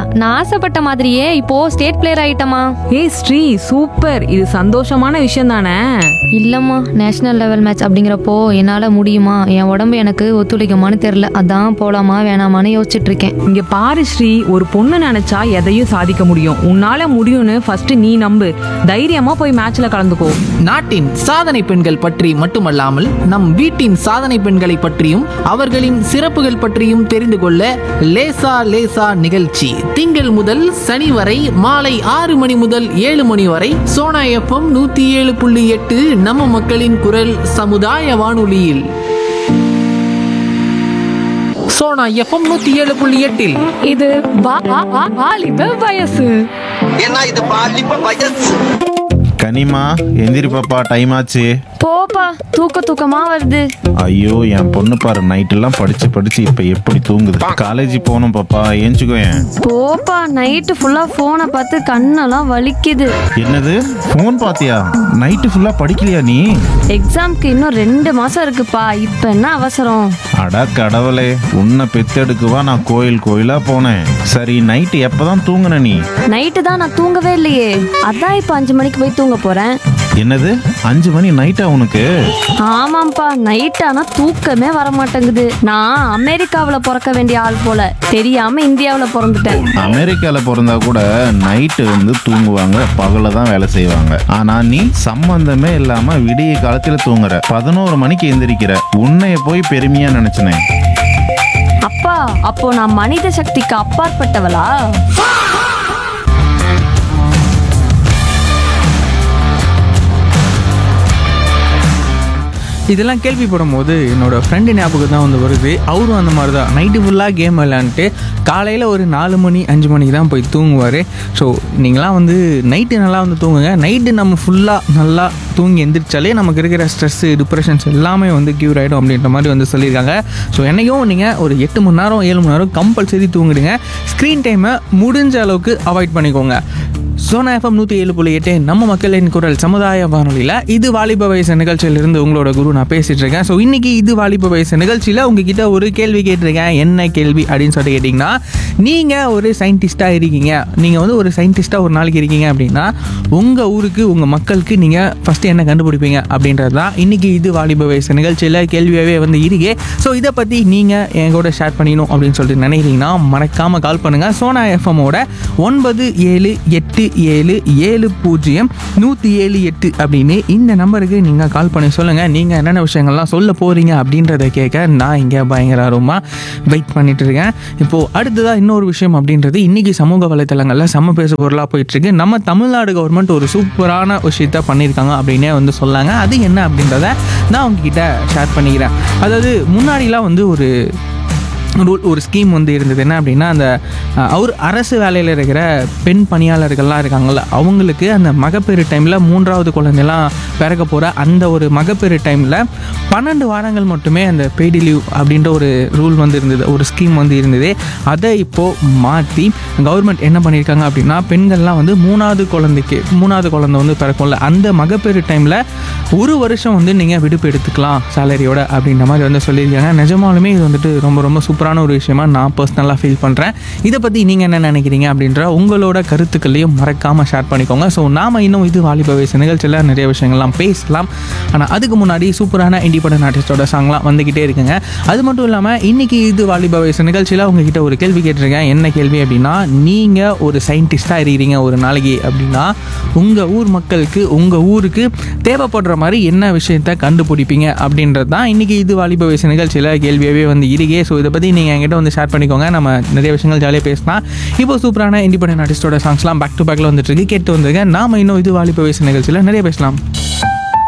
நான் ஆசைப்பட்ட மாதிரியே இப்போ ஸ்டேட் பிளேயர் ஆயிட்டமா ஏய் ஸ்ரீ சூப்பர் இது சந்தோஷமான விஷயம் தானே இல்லம்மா நேஷனல் லெவல் மேட்ச் அப்படிங்கிறப்போ என்னால முடியுமா என் உடம்பு எனக்கு ஒத்துழைக்குமான்னு தெரியல அதான் போலாமா வேணாமான்னு யோசிச்சுட்டு இருக்கேன் இங்க பாரு ஸ்ரீ ஒரு பொண்ணு நினைச்சா எதையும் சாதிக்க முடியும் உன்னால முடியும்னு ஃபர்ஸ்ட் நீ நம்பு தைரியமா போய் மேட்ச்ல கலந்துக்கோ நாட்டின் சாதனை பெண்கள் பற்றி மட்டுமல்லாமல் நம் வீட்டின் சாதனை பெண்களை பற்றியும் அவர்களின் சிறப்புகள் பற்றியும் தெரிந்து கொள்ள லேசா லேசா நிகழ்ச்சி திங்கள் முதல் சனி வரை மாலை ஆறு மணி முதல் ஏழு மணி வரை சோனா எஃப்எம் நூத்தி ஏழு புள்ளி எட்டு நம்ம மக்களின் குரல் சமுதாய வானொலியில் சோனா எஃப்எம் நூத்தி ஏழு புள்ளி எட்டில் இது வா- வா- வா- வாலிப வயசு ஏன்னா இது பாலிப்ப வயசு கனிமா எந்திரி பாப்பா டைம் ஆச்சு போப்பா தூக்க தூக்கமா வருது ஐயோ என் பொண்ணு பாரு நைட் எல்லாம் படிச்சு படிச்சு இப்ப எப்படி தூங்குது காலேஜ் போகணும் பாப்பா ஏஞ்சுக்கோயேன் போப்பா நைட்டு ஃபுல்லா போனை பார்த்து கண்ணெல்லாம் வலிக்குது என்னது ஃபோன் பாத்தியா நைட்டு ஃபுல்லா படிக்கலையா நீ எக்ஸாம்க்கு இன்னும் ரெண்டு மாசம் இருக்குப்பா இப்ப என்ன அவசரம் அடா கடவுளே உன்னை பெத்தெடுக்கவா நான் கோயில் கோயிலா போனேன் சரி நைட்டு எப்பதான் தூங்குன நீ நைட்டு தான் நான் தூங்கவே இல்லையே அதான் இப்ப அஞ்சு மணிக்கு போய் தூங்க போறேன் என்னது அஞ்சு மணி நைட்டா உனக்கு ஆமாப்பா நைட் ஆனா தூக்கமே வர மாட்டேங்குது நான் அமெரிக்காவுல பிறக்க வேண்டிய ஆள் போல தெரியாம இந்தியாவுல பிறந்துட்டேன் அமெரிக்கால பிறந்தா கூட நைட்டு வந்து தூங்குவாங்க பகல தான் வேலை செய்வாங்க ஆனா நீ சம்பந்தமே இல்லாம விடிய காலத்துல தூங்குற பதினோரு மணிக்கு எந்திரிக்கிற உன்னைய போய் பெருமையா நினைச்சனேன் அப்பா அப்போ நான் மனித சக்திக்கு அப்பாற்பட்டவளா இதெல்லாம் கேள்விப்படும் போது என்னோட ஃப்ரெண்டு ஞாபகம் தான் வந்து வருது அவரும் அந்த மாதிரி தான் நைட்டு ஃபுல்லாக கேம் விளையாண்டுட்டு காலையில் ஒரு நாலு மணி அஞ்சு மணிக்கு தான் போய் தூங்குவார் ஸோ நீங்களாம் வந்து நைட்டு நல்லா வந்து தூங்குங்க நைட்டு நம்ம ஃபுல்லாக நல்லா தூங்கி எந்திரிச்சாலே நமக்கு இருக்கிற ஸ்ட்ரெஸ்ஸு டிப்ரெஷன்ஸ் எல்லாமே வந்து க்யூர் ஆகிடும் அப்படின்ற மாதிரி வந்து சொல்லியிருக்காங்க ஸோ என்னைக்கும் நீங்கள் ஒரு எட்டு மணி நேரம் ஏழு மணி நேரம் கம்பல்சரி தூங்கிடுங்க ஸ்க்ரீன் டைமை முடிஞ்ச அளவுக்கு அவாய்ட் பண்ணிக்கோங்க சோனா எஃப்எம் நூற்றி ஏழு புள்ளி எட்டு நம்ம மக்களின் குரல் சமுதாய வானொலியில் இது வாலிப வயசு நிகழ்ச்சியிலிருந்து உங்களோட குரு நான் பேசிட்டு இருக்கேன் ஸோ இன்னைக்கு இது வாலிப வயசு நிகழ்ச்சியில் உங்ககிட்ட ஒரு கேள்வி கேட்டிருக்கேன் என்ன கேள்வி அப்படின்னு சொல்லிட்டு கேட்டிங்கன்னா நீங்கள் ஒரு சயின்டிஸ்ட்டாக இருக்கீங்க நீங்கள் வந்து ஒரு சயின்டிஸ்ட்டாக ஒரு நாளைக்கு இருக்கீங்க அப்படின்னா உங்கள் ஊருக்கு உங்கள் மக்களுக்கு நீங்கள் ஃபஸ்ட்டு என்ன கண்டுபிடிப்பீங்க அப்படின்றது தான் இன்னைக்கு இது வாலிப வயசு நிகழ்ச்சியில் கேள்வியாகவே வந்து இருக்கே ஸோ இதை பற்றி நீங்கள் என் கூட ஷேர் பண்ணிக்கணும் அப்படின்னு சொல்லிட்டு நினைக்கிறீங்கன்னா மறக்காமல் கால் பண்ணுங்கள் சோனா எஃப்எம்மோட ஒன்பது ஏழு எட்டு ஏழு ஏழு பூஜ்ஜியம் நூற்றி ஏழு எட்டு அப்படின்னு இந்த நம்பருக்கு நீங்கள் கால் பண்ணி சொல்லுங்கள் நீங்கள் என்னென்ன விஷயங்கள்லாம் சொல்ல போகிறீங்க அப்படின்றத கேட்க நான் இங்கே பயங்கர ஆர்வமாக வெயிட் பண்ணிட்டு இருக்கேன் இப்போது அடுத்ததாக இன்னொரு விஷயம் அப்படின்றது இன்றைக்கி சமூக வலைத்தளங்களில் செம்ம பேசு பொருளாக போயிட்டுருக்கு நம்ம தமிழ்நாடு கவர்மெண்ட் ஒரு சூப்பரான விஷயத்த பண்ணியிருக்காங்க அப்படின்னே வந்து சொல்லாங்க அது என்ன அப்படின்றத நான் உங்ககிட்ட ஷேர் பண்ணிக்கிறேன் அதாவது முன்னாடிலாம் வந்து ஒரு ரூல் ஒரு ஸ்கீம் வந்து இருந்தது என்ன அப்படின்னா அந்த அஹ், அவர் அரசு வேலையில் இருக்கிற பெண் பணியாளர்கள்லாம் இருக்காங்கல்ல அவங்களுக்கு அந்த மகப்பேறு டைமில் மூன்றாவது குழந்தைலாம் பிறக்க போகிற அந்த ஒரு மகப்பேறு டைமில் பன்னெண்டு வாரங்கள் மட்டுமே அந்த பெய்டு லீவ் அப்படின்ற ஒரு ரூல் வந்து இருந்தது ஒரு ஸ்கீம் வந்து இருந்தது அதை இப்போது மாற்றி கவர்மெண்ட் என்ன பண்ணியிருக்காங்க அப்படின்னா பெண்கள்லாம் வந்து மூணாவது குழந்தைக்கு மூணாவது குழந்தை வந்து பிறக்கும்ல அந்த மகப்பேறு டைமில் ஒரு வருஷம் வந்து நீங்கள் விடுப்பு எடுத்துக்கலாம் சேலரியோட அப்படின்ற மாதிரி வந்து சொல்லியிருக்காங்க நிஜமாலுமே இது வந்துட்டு ரொம்ப ரொம்ப சூப்பரான ஒரு விஷயமா நான் பர்சனலாக ஃபீல் பண்ணுறேன் இதை பற்றி நீங்கள் என்ன நினைக்கிறீங்க அப்படின்ற உங்களோட கருத்துக்களையும் மறக்காமல் ஷேர் பண்ணிக்கோங்க ஸோ நாம் இன்னும் இது வாலிப வயசு நிகழ்ச்சியில் நிறைய விஷயங்கள்லாம் பேசலாம் ஆனால் அதுக்கு முன்னாடி சூப்பரான இண்டிபெண்டன்ட் ஆர்டிஸ்டோட சாங்லாம் வந்துக்கிட்டே இருக்குங்க அது மட்டும் இல்லாமல் இன்னைக்கு இது வாலிப வயசு நிகழ்ச்சியில் உங்ககிட்ட ஒரு கேள்வி கேட்டிருக்கேன் என்ன கேள்வி அப்படின்னா நீங்கள் ஒரு சயின்டிஸ்டாக இருக்கிறீங்க ஒரு நாளைக்கு அப்படின்னா உங்கள் ஊர் மக்களுக்கு உங்கள் ஊருக்கு தேவைப்படுற மாதிரி என்ன விஷயத்த கண்டுபிடிப்பீங்க அப்படின்றது தான் இன்றைக்கி இது வாலிப வயசு நிகழ்ச்சியில் கேள்வியாகவே வந்து இருக்கே ஸோ இதை பற்றி நீங்கள் என்கிட்ட வந்து ஷேர் பண்ணிக்கோங்க நம்ம நிறைய விஷயங்கள் ஜாலியாக பேசலாம் இப்போ சூப்பரான இண்டிபெண்டன்ட் ஆர்டிஸ்டோட சாங்ஸ்லாம் பேக் டு பேக்கில் வந்துட்டு இருக்கு கேட்டு வந்துருங்க நாம இன்னும் இது வாலிப வயசு நிகழ்ச்சியில் நிறைய பேசலாம்